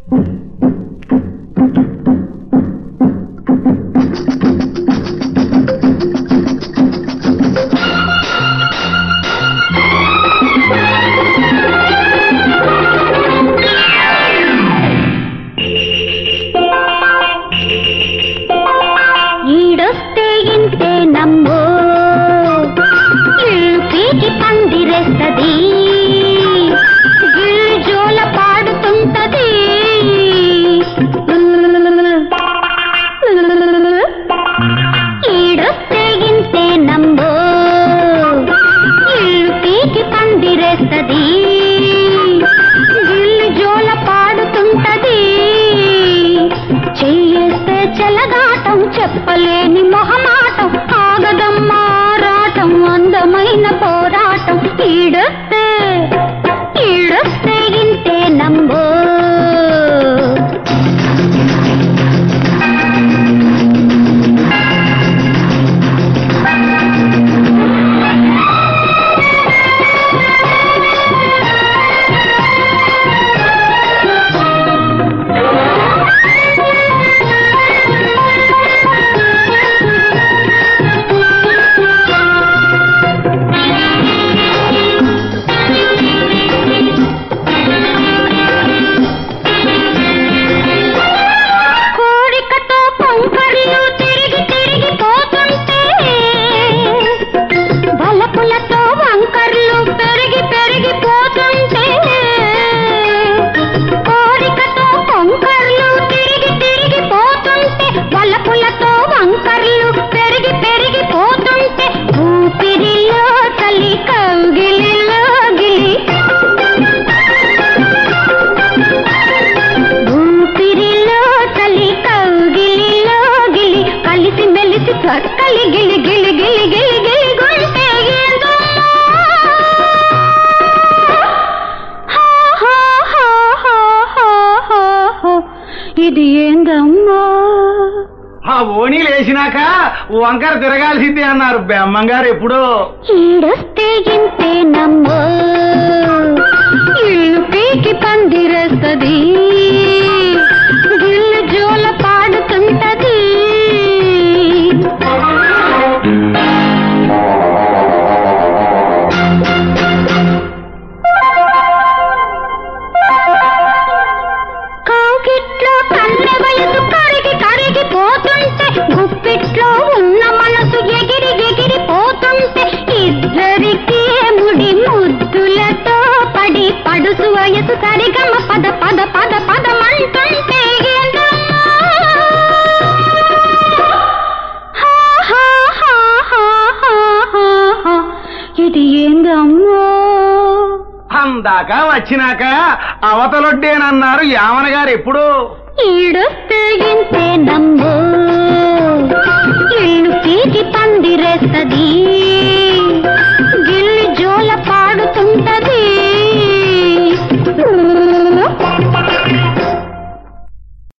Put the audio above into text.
ఈడొస్తే ఇంతే నమ్మో ఇల్లు పీకి పందిరేస్తది గిల్లు జోల పాడుతుంటది ఈడొస్తే ఇంతే నమ్మో ఇల్లు పీకి పందిరేస్తది గిల్లు జోల పాడుతుంటది చెయ్యేస్తే చెలగాటం చెప్పలేని మొహమాటం ఆగదమ్మారాటం అందమైన పోరాటం ఈడొస్తే ఈడొస్తే ఇంతే నంబో కోరికతో పొంకర్లు తిరిగి తిరిగి పోతుంటే బలపులతో వంకర్లు పెరిగి పెరిగి పోతుంటే కోరికతో పొంకర్లు తిరిగి తిరిగి పోతుంటే బలపులతో వంకర్లు పెరిగి పెరిగి పోతుంటే ఊపిరిలో చలి కౌగిలిలో గిలి ఊపిరిలో చలి కౌగిలిలో గిలి కలిసి మెలిసి కలి గిలి గిలి గిలి గిలి గిలి గుంటే ఏందమ్మా? హా, హా, హా, హా, హా, హా, హా. ఇది ఏందమ్మా ఆ ఓణీ లేచినాక వంకర తిరగాల్సిందే అన్నారు బెమ్మంగారు ఎప్పుడో ఈడొస్తే ఇంతే నమ్మో ఇల్లు పీకి పందిరేస్తది గిల్లు జోల పాడుతుంటది కౌగిట్లో కన్నె వయసు కరిగి కరిగి పోతుంటే గుప్పిట్లో ఉన్న మనసు ఎగిరి ఎగిరి పోతుంటే ఇద్దరికి ముడి ముద్దులతో పడి పడుసు వయసు సరిగమ పద పద పద పదమంటుంటే ఏందమ్మా? హా, హా, హా, హా, హా, హా, హా. ఇది ఏందమ్మో అందాక వచ్చినాక అవతలొడ్డేనన్నారు యామన గారు ఎప్పుడో ఈడొస్తే ఇంతే నమ్మో ఇల్లు పీకి పందిరేస్తది